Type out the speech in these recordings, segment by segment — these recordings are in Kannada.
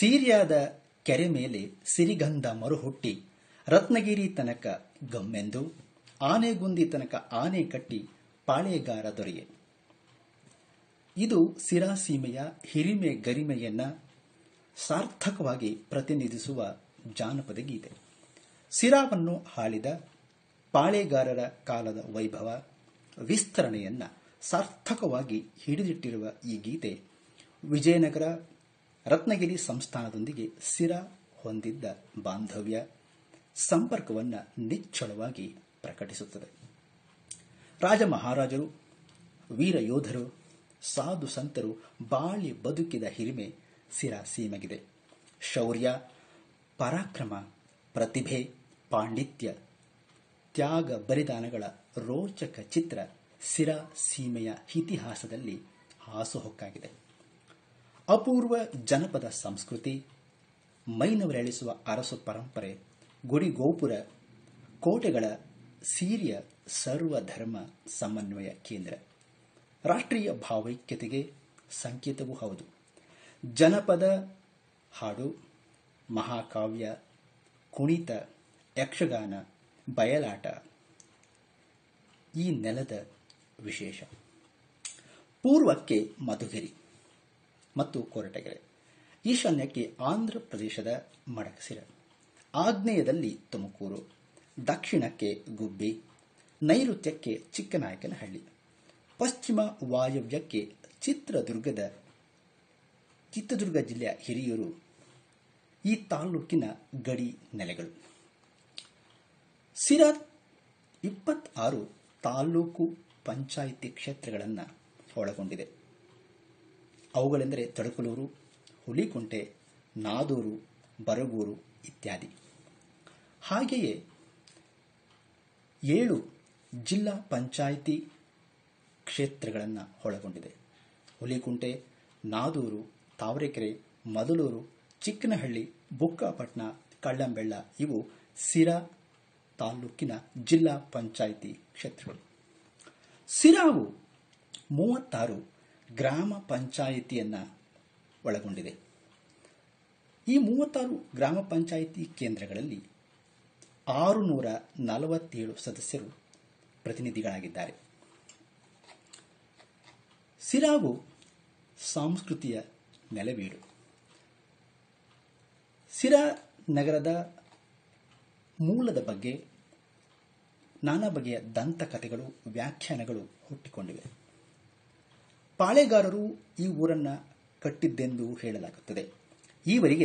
ಸೀರ್ಯಾದ ಕೆರೆ ಮೇಲೆ ಸಿರಿಗಂಧ ಮರುಹುಟ್ಟಿ ರತ್ನಗಿರಿ ತನಕ ಗಮ್ಮೆಂದು ಆನೆಗುಂದಿ ತನಕ ಆನೆ ಕಟ್ಟಿ ಪಾಳೆಗಾರ ದೊರೆಯೆ ಇದು ಸಿರಾ ಸೀಮೆಯ ಹಿರಿಮೆ ಗರಿಮೆಯನ್ನ ಸಾರ್ಥಕವಾಗಿ ಪ್ರತಿನಿಧಿಸುವ ಜಾನಪದ ಗೀತೆ ಸಿರಾವನ್ನು ಆಳಿದ ಪಾಳೆಗಾರರ ಕಾಲದ ವೈಭವ ವಿಸ್ತರಣೆಯನ್ನ ಸಾರ್ಥಕವಾಗಿ ಹಿಡಿದಿಟ್ಟಿರುವ ಈ ಗೀತೆ ವಿಜಯನಗರ ರತ್ನಗಿರಿ ಸಂಸ್ಥಾನದೊಂದಿಗೆ ಸಿರಾ ಹೊಂದಿದ್ದ ಬಾಂಧವ್ಯ ಸಂಪರ್ಕವನ್ನು ನಿಚ್ಚಳವಾಗಿ ಪ್ರಕಟಿಸುತ್ತದೆ ರಾಜ ಮಹಾರಾಜರು ವೀರ ಯೋಧರು ಸಾಧು ಸಂತರು ಬಾಳಿ ಬದುಕಿದ ಹಿರಿಮೆ ಸಿರಾ ಸೀಮೆಗಿದೆ ಶೌರ್ಯ ಪರಾಕ್ರಮ ಪ್ರತಿಭೆ ಪಾಂಡಿತ್ಯ ತ್ಯಾಗ ಬಲಿದಾನಗಳ ರೋಚಕ ಚಿತ್ರ ಸಿರಾ ಸೀಮೆಯ ಇತಿಹಾಸದಲ್ಲಿ ಹಾಸುಹೊಕ್ಕಾಗಿದೆ ಅಪೂರ್ವ ಜನಪದ ಸಂಸ್ಕೃತಿ ಮೈನವರೆಳಿಸುವ ಅರಸು ಪರಂಪರೆ ಗುಡಿ ಗೋಪುರ ಕೋಟೆಗಳ ಸೀರಿಯ ಸರ್ವಧರ್ಮ ಸಮನ್ವಯ ಕೇಂದ್ರ ರಾಷ್ಟ್ರೀಯ ಭಾವೈಕ್ಯತೆಗೆ ಸಂಕೇತವೂ ಹೌದು ಜನಪದ ಹಾಡು ಮಹಾಕಾವ್ಯ ಕುಣಿತ ಯಕ್ಷಗಾನ ಬಯಲಾಟ ಈ ನೆಲದ ವಿಶೇಷ ಪೂರ್ವಕ್ಕೆ ಮಧುಗಿರಿ ಮತ್ತು ಕೊರಟಗೆರೆ ಈಶಾನ್ಯಕ್ಕೆ ಆಂಧ್ರ ಪ್ರದೇಶದ ಮಡಕಸಿರ ಆಗ್ನೇಯದಲ್ಲಿ ತುಮಕೂರು ದಕ್ಷಿಣಕ್ಕೆ ಗುಬ್ಬಿ ನೈಋತ್ಯಕ್ಕೆ ಚಿಕ್ಕನಾಯಕನಹಳ್ಳಿ ಪಶ್ಚಿಮ ವಾಯವ್ಯಕ್ಕೆ ಚಿತ್ರದುರ್ಗದ ಚಿತ್ರದುರ್ಗ ಜಿಲ್ಲೆಯ ಹಿರಿಯೂರು ಈ ತಾಲೂಕಿನ ಗಡಿ ನೆಲೆಗಳು ಸಿರಾ ಇಪ್ಪತ್ತಾರು ತಾಲೂಕು ಪಂಚಾಯಿತಿ ಕ್ಷೇತ್ರಗಳನ್ನು ಒಳಗೊಂಡಿದೆ ಅವುಗಳೆಂದರೆ ತಡಕಲೂರು ಹುಲಿಕುಂಟೆ ನಾದೂರು ಬರಗೂರು ಇತ್ಯಾದಿ ಹಾಗೆಯೇ ಏಳು ಜಿಲ್ಲಾ ಪಂಚಾಯಿತಿ ಕ್ಷೇತ್ರಗಳನ್ನು ಒಳಗೊಂಡಿದೆ ಹುಲಿಕುಂಟೆ ನಾದೂರು ತಾವರೆಕೆರೆ ಮದಲೂರು ಚಿಕ್ಕನಹಳ್ಳಿ ಬುಕ್ಕಾಪಟ್ನ ಕಳ್ಳಂಬೆಳ್ಳ ಇವು ಸಿರಾ ತಾಲೂಕಿನ ಜಿಲ್ಲಾ ಪಂಚಾಯಿತಿ ಕ್ಷೇತ್ರಗಳು ಸಿರಾವು ಮೂವತ್ತಾರು ಗ್ರಾಮ ಪಂಚಾಯಿತಿಯನ್ನ ಒಳಗೊಂಡಿದೆ ಈ ಮೂವತ್ತಾರು ಗ್ರಾಮ ಪಂಚಾಯಿತಿ ಕೇಂದ್ರಗಳಲ್ಲಿ ಆರುನೂರ ನಲವತ್ತೇಳು ಸದಸ್ಯರು ಪ್ರತಿನಿಧಿಗಳಾಗಿದ್ದಾರೆ ಸಿರಾವು ಸಂಸ್ಕೃತಿಯ ನೆಲೆವೀಡು ಸಿರಾ ನಗರದ ಮೂಲದ ಬಗ್ಗೆ ನಾನಾ ಬಗೆಯ ದಂತಕಥೆಗಳು ವ್ಯಾಖ್ಯಾನಗಳು ಹುಟ್ಟಿಕೊಂಡಿವೆ ಪಾಳೆಗಾರರು ಈ ಊರನ್ನ ಕಟ್ಟಿದ್ದೆಂದು ಹೇಳಲಾಗುತ್ತದೆ ಈವರೆಗೆ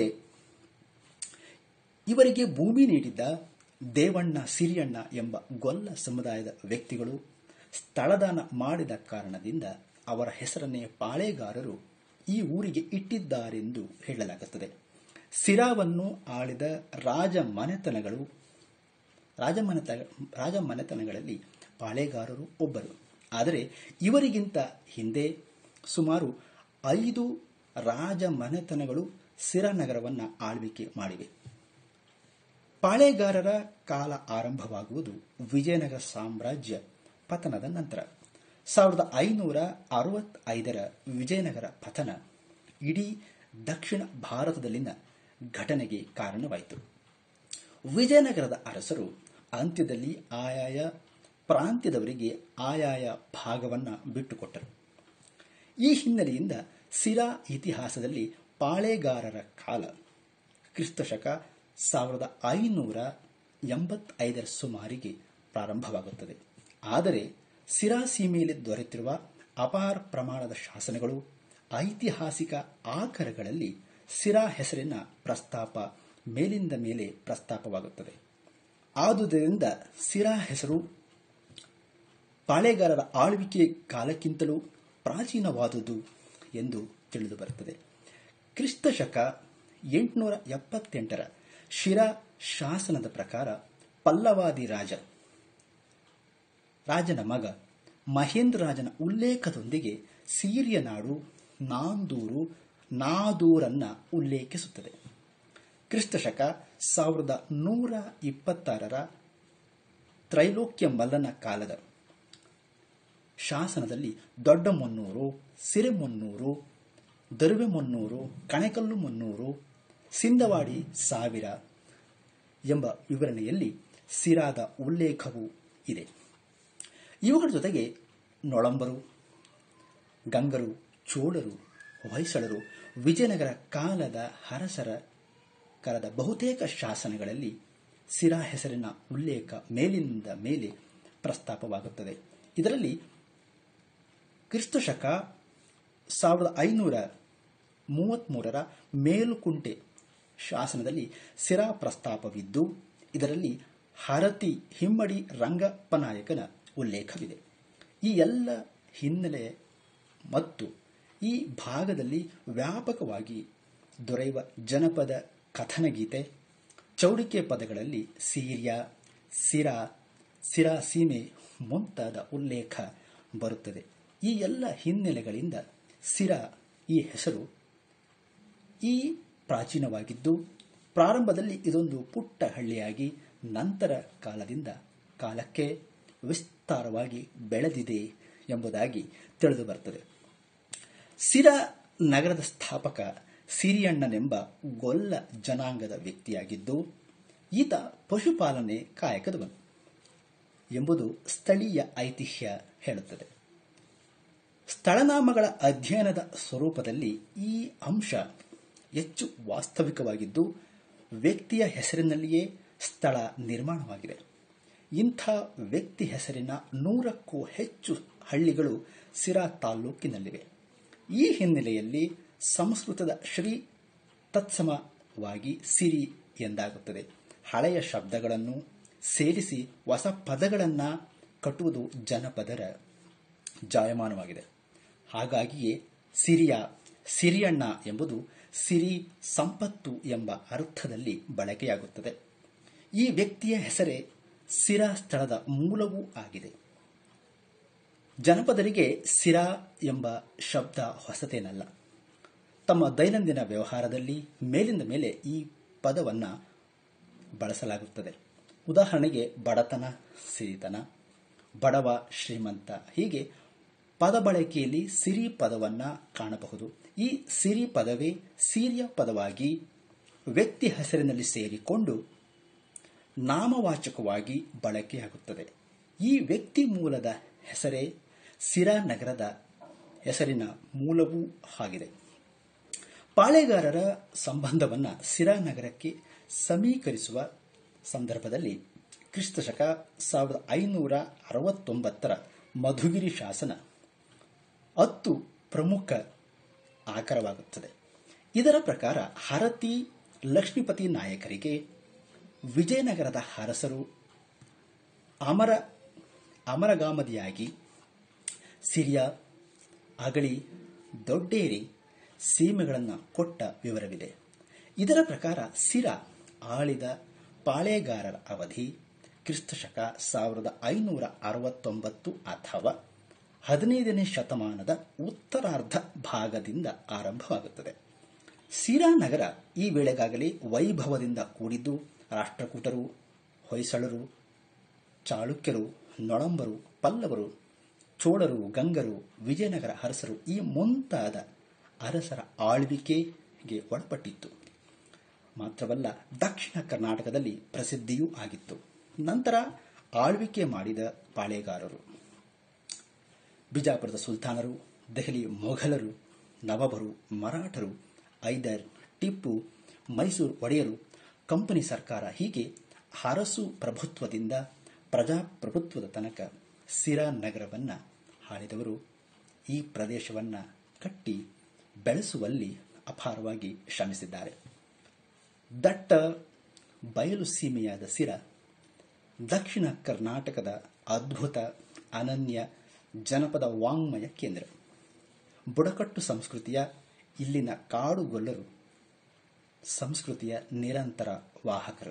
ಇವರಿಗೆ ಭೂಮಿ ನೀಡಿದ್ದ ದೇವಣ್ಣ ಸಿರಿಯಣ್ಣ ಎಂಬ ಗೊಲ್ಲ ಸಮುದಾಯದ ವ್ಯಕ್ತಿಗಳು ಸ್ಥಳದಾನ ಮಾಡಿದ ಕಾರಣದಿಂದ ಅವರ ಹೆಸರನ್ನೇ ಪಾಳೆಗಾರರು ಈ ಊರಿಗೆ ಇಟ್ಟಿದ್ದಾರೆಂದು ಹೇಳಲಾಗುತ್ತದೆ ಸಿರಾವನ್ನು ಆಳಿದ ರಾಜ ಮನೆತನಗಳು ರಾಜಮನೆತ ರಾಜಮನೆತನಗಳಲ್ಲಿ ಪಾಳೆಗಾರರು ಒಬ್ಬರು ಆದರೆ ಇವರಿಗಿಂತ ಹಿಂದೆ ಸುಮಾರು ಐದು ರಾಜಮನೆತನಗಳು ಸಿರಾನಗರವನ್ನು ಆಳ್ವಿಕೆ ಮಾಡಿವೆ ಪಾಳೆಗಾರರ ಕಾಲ ಆರಂಭವಾಗುವುದು ವಿಜಯನಗರ ಸಾಮ್ರಾಜ್ಯ ಪತನದ ನಂತರ ಸಾವಿರದ ಐನೂರ ಅರವತ್ತೈದರ ವಿಜಯನಗರ ಪತನ ಇಡೀ ದಕ್ಷಿಣ ಭಾರತದಲ್ಲಿನ ಘಟನೆಗೆ ಕಾರಣವಾಯಿತು ವಿಜಯನಗರದ ಅರಸರು ಅಂತ್ಯದಲ್ಲಿ ಆಯಾಯ ಪ್ರಾಂತ್ಯದವರಿಗೆ ಆಯಾಯ ಭಾಗವನ್ನ ಬಿಟ್ಟುಕೊಟ್ಟರು ಈ ಹಿನ್ನೆಲೆಯಿಂದ ಸಿರಾ ಇತಿಹಾಸದಲ್ಲಿ ಪಾಳೆಗಾರರ ಕಾಲ ಕ್ರಿಸ್ತಶಕ ಸಾವಿರದ ಐನೂರ ಎಂಬತ್ತೈದರ ಸುಮಾರಿಗೆ ಪ್ರಾರಂಭವಾಗುತ್ತದೆ ಆದರೆ ಸಿರಾ ಸೀಮೆಯಲ್ಲಿ ದೊರೆತಿರುವ ಅಪಾರ ಪ್ರಮಾಣದ ಶಾಸನಗಳು ಐತಿಹಾಸಿಕ ಆಕರಗಳಲ್ಲಿ ಸಿರಾ ಹೆಸರಿನ ಪ್ರಸ್ತಾಪ ಮೇಲಿಂದ ಮೇಲೆ ಪ್ರಸ್ತಾಪವಾಗುತ್ತದೆ ಆದುದರಿಂದ ಸಿರಾ ಹೆಸರು ಪಾಳೆಗಾರರ ಆಳ್ವಿಕೆ ಕಾಲಕ್ಕಿಂತಲೂ ಪ್ರಾಚೀನವಾದುದು ಎಂದು ತಿಳಿದು ಬರುತ್ತದೆ ಕ್ರಿಸ್ತಶಕ ಎಂಟುನೂರ ಎಪ್ಪತ್ತೆಂಟರ ಶಿರಾ ಶಾಸನದ ಪ್ರಕಾರ ಪಲ್ಲವಾದಿ ರಾಜ ರಾಜನ ಮಗ ಮಹೇಂದ್ರ ರಾಜನ ಉಲ್ಲೇಖದೊಂದಿಗೆ ಸೀರಿಯ ನಾಡು ನಾಂದೂರು ನಾದೂರನ್ನ ಉಲ್ಲೇಖಿಸುತ್ತದೆ ಕ್ರಿಸ್ತಶಕ ಸಾವಿರದ ನೂರ ಇಪ್ಪತ್ತಾರರ ತ್ರೈಲೋಕ್ಯ ಮಲ್ಲನ ಕಾಲದ ಶಾಸನದಲ್ಲಿ ದೊಡ್ಡ ಮೊನ್ನೂರು ಸಿರಿಮೊನ್ನೂರು ದರುವೆ ಮೊನ್ನೂರು ಕಣೆಕಲ್ಲು ಮೊನ್ನೂರು ಸಿಂಧವಾಡಿ ಸಾವಿರ ಎಂಬ ವಿವರಣೆಯಲ್ಲಿ ಸಿರಾದ ಉಲ್ಲೇಖವೂ ಇದೆ ಇವುಗಳ ಜೊತೆಗೆ ನೊಳಂಬರು ಗಂಗರು ಚೋಳರು ಹೊಯ್ಸಳರು ವಿಜಯನಗರ ಕಾಲದ ಹರಸರ ಕರದ ಬಹುತೇಕ ಶಾಸನಗಳಲ್ಲಿ ಸಿರಾ ಹೆಸರಿನ ಉಲ್ಲೇಖ ಮೇಲಿನಿಂದ ಮೇಲೆ ಪ್ರಸ್ತಾಪವಾಗುತ್ತದೆ ಇದರಲ್ಲಿ ಕ್ರಿಸ್ತಶಕ ಸಾವಿರದ ಐನೂರ ಮೂವತ್ತ್ಮೂರರ ಮೇಲುಕುಂಟೆ ಶಾಸನದಲ್ಲಿ ಸಿರಾ ಪ್ರಸ್ತಾಪವಿದ್ದು ಇದರಲ್ಲಿ ಹರತಿ ಹಿಮ್ಮಡಿ ರಂಗಪ್ಪನಾಯಕನ ಉಲ್ಲೇಖವಿದೆ ಈ ಎಲ್ಲ ಹಿನ್ನೆಲೆ ಮತ್ತು ಈ ಭಾಗದಲ್ಲಿ ವ್ಯಾಪಕವಾಗಿ ದೊರೆಯುವ ಜನಪದ ಕಥನಗೀತೆ ಚೌಡಿಕೆ ಪದಗಳಲ್ಲಿ ಸೀರ್ಯ ಸಿರಾ ಸಿರಾ ಸೀಮೆ ಮುಂತಾದ ಉಲ್ಲೇಖ ಬರುತ್ತದೆ ಈ ಎಲ್ಲ ಹಿನ್ನೆಲೆಗಳಿಂದ ಸಿರಾ ಈ ಹೆಸರು ಈ ಪ್ರಾಚೀನವಾಗಿದ್ದು ಪ್ರಾರಂಭದಲ್ಲಿ ಇದೊಂದು ಪುಟ್ಟ ಹಳ್ಳಿಯಾಗಿ ನಂತರ ಕಾಲದಿಂದ ಕಾಲಕ್ಕೆ ವಿಸ್ತಾರವಾಗಿ ಬೆಳೆದಿದೆ ಎಂಬುದಾಗಿ ತಿಳಿದು ಬರುತ್ತದೆ ಸಿರಾ ನಗರದ ಸ್ಥಾಪಕ ಸಿರಿಯಣ್ಣನೆಂಬ ಗೊಲ್ಲ ಜನಾಂಗದ ವ್ಯಕ್ತಿಯಾಗಿದ್ದು ಈತ ಪಶುಪಾಲನೆ ಕಾಯಕದವನು ಎಂಬುದು ಸ್ಥಳೀಯ ಐತಿಹ್ಯ ಹೇಳುತ್ತದೆ ಸ್ಥಳನಾಮಗಳ ಅಧ್ಯಯನದ ಸ್ವರೂಪದಲ್ಲಿ ಈ ಅಂಶ ಹೆಚ್ಚು ವಾಸ್ತವಿಕವಾಗಿದ್ದು ವ್ಯಕ್ತಿಯ ಹೆಸರಿನಲ್ಲಿಯೇ ಸ್ಥಳ ನಿರ್ಮಾಣವಾಗಿದೆ ಇಂಥ ವ್ಯಕ್ತಿ ಹೆಸರಿನ ನೂರಕ್ಕೂ ಹೆಚ್ಚು ಹಳ್ಳಿಗಳು ಸಿರಾ ತಾಲ್ಲೂಕಿನಲ್ಲಿವೆ ಈ ಹಿನ್ನೆಲೆಯಲ್ಲಿ ಸಂಸ್ಕೃತದ ಶ್ರೀ ತತ್ಸಮವಾಗಿ ಸಿರಿ ಎಂದಾಗುತ್ತದೆ ಹಳೆಯ ಶಬ್ದಗಳನ್ನು ಸೇರಿಸಿ ಹೊಸ ಪದಗಳನ್ನು ಕಟ್ಟುವುದು ಜನಪದರ ಜಾಯಮಾನವಾಗಿದೆ ಹಾಗಾಗಿಯೇ ಸಿರಿಯ ಸಿರಿಯಣ್ಣ ಎಂಬುದು ಸಿರಿ ಸಂಪತ್ತು ಎಂಬ ಅರ್ಥದಲ್ಲಿ ಬಳಕೆಯಾಗುತ್ತದೆ ಈ ವ್ಯಕ್ತಿಯ ಹೆಸರೇ ಸಿರಾ ಸ್ಥಳದ ಮೂಲವೂ ಆಗಿದೆ ಜನಪದರಿಗೆ ಸಿರಾ ಎಂಬ ಶಬ್ದ ಹೊಸತೇನಲ್ಲ ತಮ್ಮ ದೈನಂದಿನ ವ್ಯವಹಾರದಲ್ಲಿ ಮೇಲಿಂದ ಮೇಲೆ ಈ ಪದವನ್ನು ಬಳಸಲಾಗುತ್ತದೆ ಉದಾಹರಣೆಗೆ ಬಡತನ ಸಿರಿತನ ಬಡವ ಶ್ರೀಮಂತ ಹೀಗೆ ಪದ ಬಳಕೆಯಲ್ಲಿ ಸಿರಿ ಪದವನ್ನು ಕಾಣಬಹುದು ಈ ಸಿರಿ ಪದವೇ ಸಿರಿಯ ಪದವಾಗಿ ವ್ಯಕ್ತಿ ಹೆಸರಿನಲ್ಲಿ ಸೇರಿಕೊಂಡು ನಾಮವಾಚಕವಾಗಿ ಬಳಕೆಯಾಗುತ್ತದೆ ಈ ವ್ಯಕ್ತಿ ಮೂಲದ ಹೆಸರೇ ಸಿರಾ ನಗರದ ಹೆಸರಿನ ಮೂಲವೂ ಆಗಿದೆ ಪಾಳೆಗಾರರ ಸಂಬಂಧವನ್ನು ಸಿರಾ ನಗರಕ್ಕೆ ಸಮೀಕರಿಸುವ ಸಂದರ್ಭದಲ್ಲಿ ಕ್ರಿಸ್ತಶಕ ಸಾವಿರದ ಐನೂರ ಅರವತ್ತೊಂಬತ್ತರ ಮಧುಗಿರಿ ಶಾಸನ ಹತ್ತು ಪ್ರಮುಖ ಆಕರವಾಗುತ್ತದೆ ಇದರ ಪ್ರಕಾರ ಹರತಿ ಲಕ್ಷ್ಮೀಪತಿ ನಾಯಕರಿಗೆ ವಿಜಯನಗರದ ಅರಸರು ಅಮರ ಅಮರಗಾಮದಿಯಾಗಿ ಸಿರಿಯ ಅಗಳಿ ದೊಡ್ಡೇರಿ ಸೀಮೆಗಳನ್ನು ಕೊಟ್ಟ ವಿವರವಿದೆ ಇದರ ಪ್ರಕಾರ ಸಿರಾ ಆಳಿದ ಪಾಳೆಗಾರರ ಅವಧಿ ಕ್ರಿಸ್ತಶಕ ಸಾವಿರದ ಐನೂರ ಅರವತ್ತೊಂಬತ್ತು ಅಥವಾ ಹದಿನೈದನೇ ಶತಮಾನದ ಉತ್ತರಾರ್ಧ ಭಾಗದಿಂದ ಆರಂಭವಾಗುತ್ತದೆ ಸಿರಾ ನಗರ ಈ ವೇಳೆಗಾಗಲೇ ವೈಭವದಿಂದ ಕೂಡಿದ್ದು ರಾಷ್ಟ್ರಕೂಟರು ಹೊಯ್ಸಳರು ಚಾಳುಕ್ಯರು ನೊಳಂಬರು ಪಲ್ಲವರು ಚೋಳರು ಗಂಗರು ವಿಜಯನಗರ ಅರಸರು ಈ ಮುಂತಾದ ಅರಸರ ಆಳ್ವಿಕೆಗೆ ಒಳಪಟ್ಟಿತ್ತು ಮಾತ್ರವಲ್ಲ ದಕ್ಷಿಣ ಕರ್ನಾಟಕದಲ್ಲಿ ಪ್ರಸಿದ್ಧಿಯೂ ಆಗಿತ್ತು ನಂತರ ಆಳ್ವಿಕೆ ಮಾಡಿದ ಪಾಳೆಗಾರರು ಬಿಜಾಪುರದ ಸುಲ್ತಾನರು ದೆಹಲಿ ಮೊಘಲರು ನವಾಬರು ಮರಾಠರು ಐದರ್ ಟಿಪ್ಪು ಮೈಸೂರು ಒಡೆಯರು ಕಂಪನಿ ಸರ್ಕಾರ ಹೀಗೆ ಅರಸು ಪ್ರಭುತ್ವದಿಂದ ಪ್ರಜಾಪ್ರಭುತ್ವದ ತನಕ ಸಿರಾ ನಗರವನ್ನು ಆಳಿದವರು ಈ ಪ್ರದೇಶವನ್ನು ಕಟ್ಟಿ ಬೆಳೆಸುವಲ್ಲಿ ಅಪಾರವಾಗಿ ಶ್ರಮಿಸಿದ್ದಾರೆ ದಟ್ಟ ಬಯಲು ಸೀಮೆಯಾದ ಸಿರಾ ದಕ್ಷಿಣ ಕರ್ನಾಟಕದ ಅದ್ಭುತ ಅನನ್ಯ ಜನಪದ ವಾಂಗ್ಮಯ ಕೇಂದ್ರ ಬುಡಕಟ್ಟು ಸಂಸ್ಕೃತಿಯ ಇಲ್ಲಿನ ಕಾಡುಗೊಲ್ಲರು ಸಂಸ್ಕೃತಿಯ ನಿರಂತರ ವಾಹಕರು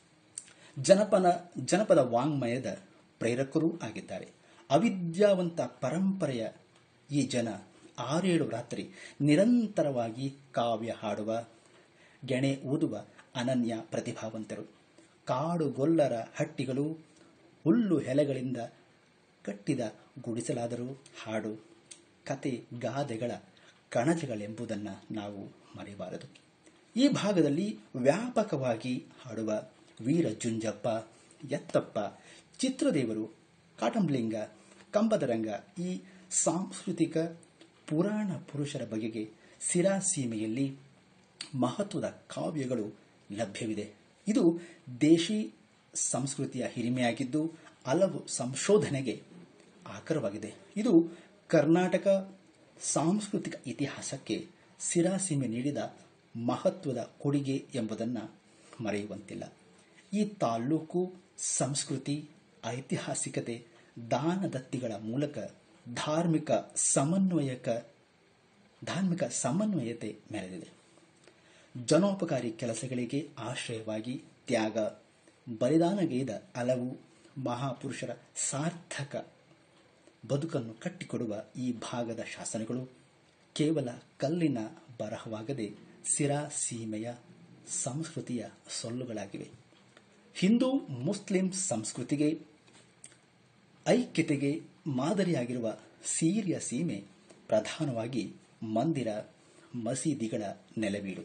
ಜನಪನ ಜನಪದ ವಾಂಗ್ಮಯದ ಪ್ರೇರಕರೂ ಆಗಿದ್ದಾರೆ ಅವಿದ್ಯಾವಂತ ಪರಂಪರೆಯ ಈ ಜನ ಆರೇಳು ರಾತ್ರಿ ನಿರಂತರವಾಗಿ ಕಾವ್ಯ ಹಾಡುವ ಗೆಣೆ ಊದುವ ಅನನ್ಯ ಪ್ರತಿಭಾವಂತರು ಕಾಡುಗೊಲ್ಲರ ಹಟ್ಟಿಗಳು ಹುಲ್ಲು ಎಲೆಗಳಿಂದ ಕಟ್ಟಿದ ಗುಡಿಸಲಾದರೂ ಹಾಡು ಕತೆ ಗಾದೆಗಳ ಕಣಜಗಳೆಂಬುದನ್ನು ನಾವು ಮರೆಯಬಾರದು ಈ ಭಾಗದಲ್ಲಿ ವ್ಯಾಪಕವಾಗಿ ಹಾಡುವ ವೀರ ಜುಂಜಪ್ಪ ಎತ್ತಪ್ಪ ಚಿತ್ರದೇವರು ಕಾಟಂಬ್ಲಿಂಗ ಕಂಬದರಂಗ ಈ ಸಾಂಸ್ಕೃತಿಕ ಪುರಾಣ ಪುರುಷರ ಬಗೆಗೆ ಸಿರಾ ಸೀಮೆಯಲ್ಲಿ ಮಹತ್ವದ ಕಾವ್ಯಗಳು ಲಭ್ಯವಿದೆ ಇದು ದೇಶಿ ಸಂಸ್ಕೃತಿಯ ಹಿರಿಮೆಯಾಗಿದ್ದು ಹಲವು ಸಂಶೋಧನೆಗೆ ಆಕರವಾಗಿದೆ ಇದು ಕರ್ನಾಟಕ ಸಾಂಸ್ಕೃತಿಕ ಇತಿಹಾಸಕ್ಕೆ ಸಿರಾಸೀಮೆ ನೀಡಿದ ಮಹತ್ವದ ಕೊಡುಗೆ ಎಂಬುದನ್ನು ಮರೆಯುವಂತಿಲ್ಲ ಈ ತಾಲ್ಲೂಕು ಸಂಸ್ಕೃತಿ ಐತಿಹಾಸಿಕತೆ ದಾನದತ್ತಿಗಳ ಮೂಲಕ ಧಾರ್ಮಿಕ ಸಮನ್ವಯಕ ಧಾರ್ಮಿಕ ಸಮನ್ವಯತೆ ಮೆರೆದಿದೆ ಜನೋಪಕಾರಿ ಕೆಲಸಗಳಿಗೆ ಆಶ್ರಯವಾಗಿ ತ್ಯಾಗ ಬಲಿದಾನಗೈದ ಹಲವು ಮಹಾಪುರುಷರ ಸಾರ್ಥಕ ಬದುಕನ್ನು ಕಟ್ಟಿಕೊಡುವ ಈ ಭಾಗದ ಶಾಸನಗಳು ಕೇವಲ ಕಲ್ಲಿನ ಬರಹವಾಗದೆ ಸಿರಾ ಸೀಮೆಯ ಸಂಸ್ಕೃತಿಯ ಸೊಲ್ಲುಗಳಾಗಿವೆ ಹಿಂದೂ ಮುಸ್ಲಿಂ ಸಂಸ್ಕೃತಿಗೆ ಐಕ್ಯತೆಗೆ ಮಾದರಿಯಾಗಿರುವ ಸೀರಿಯ ಸೀಮೆ ಪ್ರಧಾನವಾಗಿ ಮಂದಿರ ಮಸೀದಿಗಳ ನೆಲೆವೀಡು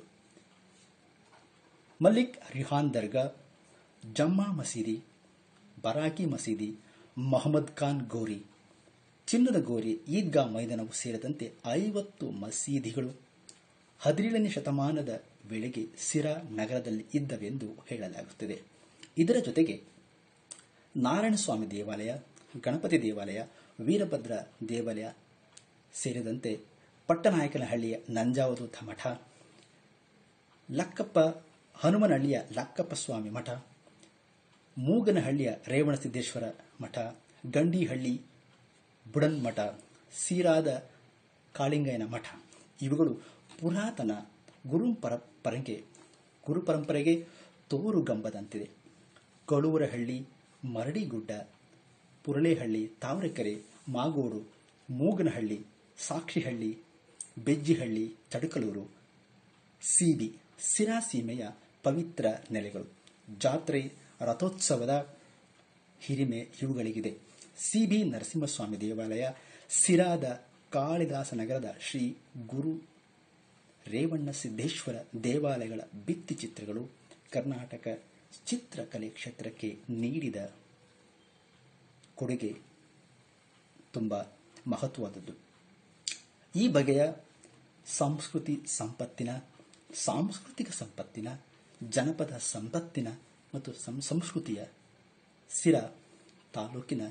ಮಲ್ಲಿಕ್ ರಿಹಾನ್ ದರ್ಗಾ ಜಮ್ಮಾ ಮಸೀದಿ ಬರಾಕಿ ಮಸೀದಿ ಮೊಹಮ್ಮದ್ ಖಾನ್ ಗೋರಿ ಚಿನ್ನದ ಗೋರಿ ಈದ್ಗಾ ಮೈದಾನವು ಸೇರಿದಂತೆ ಐವತ್ತು ಮಸೀದಿಗಳು ಹದಿನೇಳನೇ ಶತಮಾನದ ವೇಳೆಗೆ ಸಿರಾ ನಗರದಲ್ಲಿ ಇದ್ದವೆಂದು ಹೇಳಲಾಗುತ್ತದೆ ಇದರ ಜೊತೆಗೆ ನಾರಾಯಣಸ್ವಾಮಿ ದೇವಾಲಯ ಗಣಪತಿ ದೇವಾಲಯ ವೀರಭದ್ರ ದೇವಾಲಯ ಸೇರಿದಂತೆ ಪಟ್ಟನಾಯಕನಹಳ್ಳಿಯ ನಂಜಾವಧೂತ ಮಠ ಲಕ್ಕಪ್ಪ ಹನುಮನಹಳ್ಳಿಯ ಲಕ್ಕಪ್ಪ ಸ್ವಾಮಿ ಮಠ ಮೂಗನಹಳ್ಳಿಯ ರೇವಣಸಿದ್ದೇಶ್ವರ ಮಠ ಗಂಡಿಹಳ್ಳಿ ಬುಡನ್ ಮಠ ಸೀರಾದ ಕಾಳಿಂಗಯ್ಯನ ಮಠ ಇವುಗಳು ಪುರಾತನ ಗುರು ಪರಂಪರೆಗೆ ಗುರು ಪರಂಪರೆಗೆ ತೋರುಗಂಬದಂತಿದೆ ಕಳೂರಹಳ್ಳಿ ಮರಡಿಗುಡ್ಡ ಪುರಳೆಹಳ್ಳಿ ತಾವರೆಕೆರೆ ಮಾಗೋಡು ಮೂಗನಹಳ್ಳಿ ಸಾಕ್ಷಿಹಳ್ಳಿ ಬೆಜ್ಜಿಹಳ್ಳಿ ಚಡಕಲೂರು ಸಿಬಿ ಸಿರಾ ಸೀಮೆಯ ಪವಿತ್ರ ನೆಲೆಗಳು ಜಾತ್ರೆ ರಥೋತ್ಸವದ ಹಿರಿಮೆ ಇವುಗಳಿಗಿದೆ ಸಿಬಿ ನರಸಿಂಹಸ್ವಾಮಿ ದೇವಾಲಯ ಸಿರಾದ ಕಾಳಿದಾಸ ನಗರದ ಶ್ರೀ ಗುರು ರೇವಣ್ಣ ಸಿದ್ದೇಶ್ವರ ದೇವಾಲಯಗಳ ಭಿತ್ತಿ ಚಿತ್ರಗಳು ಕರ್ನಾಟಕ ಚಿತ್ರಕಲೆ ಕ್ಷೇತ್ರಕ್ಕೆ ನೀಡಿದ ಕೊಡುಗೆ ತುಂಬ ಮಹತ್ವವಾದದ್ದು ಈ ಬಗೆಯ ಸಂಸ್ಕೃತಿ ಸಂಪತ್ತಿನ ಸಾಂಸ್ಕೃತಿಕ ಸಂಪತ್ತಿನ ಜನಪದ ಸಂಪತ್ತಿನ ಮತ್ತು ಸಂಸ್ಕೃತಿಯ ಸಿರ ತಾಲೂಕಿನ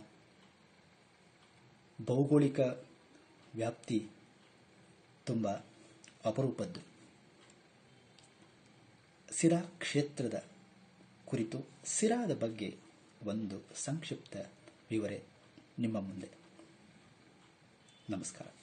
ಭೌಗೋಳಿಕ ವ್ಯಾಪ್ತಿ ತುಂಬ ಅಪರೂಪದ್ದು ಸಿರಾ ಕ್ಷೇತ್ರದ ಕುರಿತು ಸಿರಾದ ಬಗ್ಗೆ ಒಂದು ಸಂಕ್ಷಿಪ್ತ ವಿವರೆ ನಿಮ್ಮ ಮುಂದೆ ನಮಸ್ಕಾರ